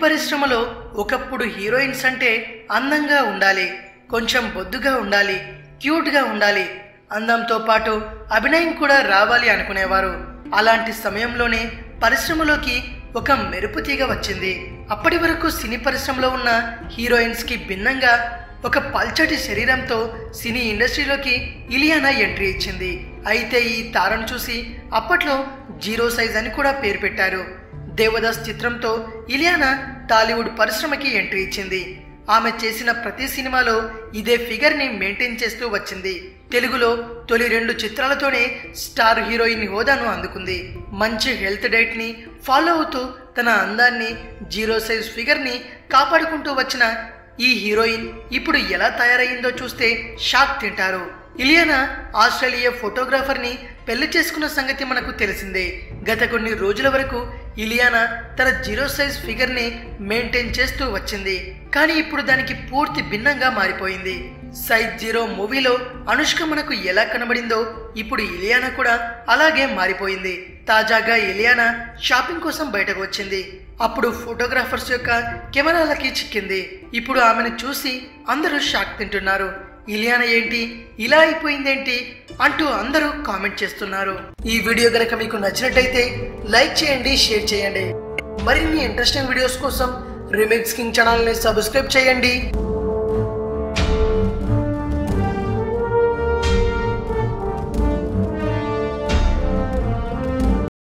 పరిశ్రమలో ఒకప్పుడు హీరోయిన్స్ అంటే అందంగా ఉండాలి కొంచెం బొద్దుగా ఉండాలి క్యూట్గా ఉండాలి అందంతో పాటు అభినయం కూడా రావాలి అనుకునేవారు అలాంటి సమయంలోనే పరిశ్రమలోకి ఒక మెరుపు తీగ వచ్చింది అప్పటి వరకు సినీ పరిశ్రమలో ఉన్న హీరోయిన్స్ కి భిన్నంగా ఒక పల్చటి శరీరంతో సినీ ఇండస్ట్రీలోకి ఇలియానా ఎంట్రీ ఇచ్చింది అయితే ఈ తారను చూసి అప్పట్లో జీరో సైజ్ అని కూడా పేరు పెట్టారు దేవదాస్ చిత్రంతో ఇలియానా టాలీవుడ్ పరిశ్రమకి ఎంట్రీ ఇచ్చింది ఆమె చేసిన ప్రతి సినిమాలో ఇదే ఫిగర్ ని మెయింటైన్ చేస్తూ వచ్చింది తెలుగులో తొలి రెండు చిత్రాలతోనే స్టార్ హీరోయిన్ హోదాను అందుకుంది మంచి హెల్త్ డైట్ ని ఫాలో అవుతూ తన అందాన్ని జీరో సైజ్ ఫిగర్ ని కాపాడుకుంటూ వచ్చిన ఈ హీరోయిన్ ఇప్పుడు ఎలా తయారయ్యిందో చూస్తే షాక్ తింటారు ఇలియానా ఆస్ట్రేలియా ఫోటోగ్రాఫర్ ని పెళ్లి చేసుకున్న సంగతి మనకు తెలిసిందే గత కొన్ని రోజుల వరకు ఇలియానా తన జీరో సైజ్ ఫిగర్ ని మెయింటైన్ చేస్తూ వచ్చింది కానీ ఇప్పుడు దానికి పూర్తి భిన్నంగా మారిపోయింది సైజ్ జీరో మూవీలో అనుష్క మనకు ఎలా కనబడిందో ఇప్పుడు ఇలియానా కూడా అలాగే మారిపోయింది తాజాగా ఇలియానా షాపింగ్ కోసం బయటకు వచ్చింది అప్పుడు ఫోటోగ్రాఫర్స్ యొక్క కెమెరాలకి చిక్కింది ఇప్పుడు ఆమెను చూసి అందరూ షాక్ తింటున్నారు ఇలియానా ఏంటి ఇలా అయిపోయిందేంటి అంటూ అందరూ కామెంట్ చేస్తున్నారు ఈ వీడియో గనక మీకు నచ్చినట్టయితే లైక్ చేయండి షేర్ చేయండి మరిన్ని ఇంట్రెస్టింగ్ వీడియోస్ కోసం రిమిక్స్ కింగ్ ఛానల్ని సబ్స్క్రైబ్ చేయండి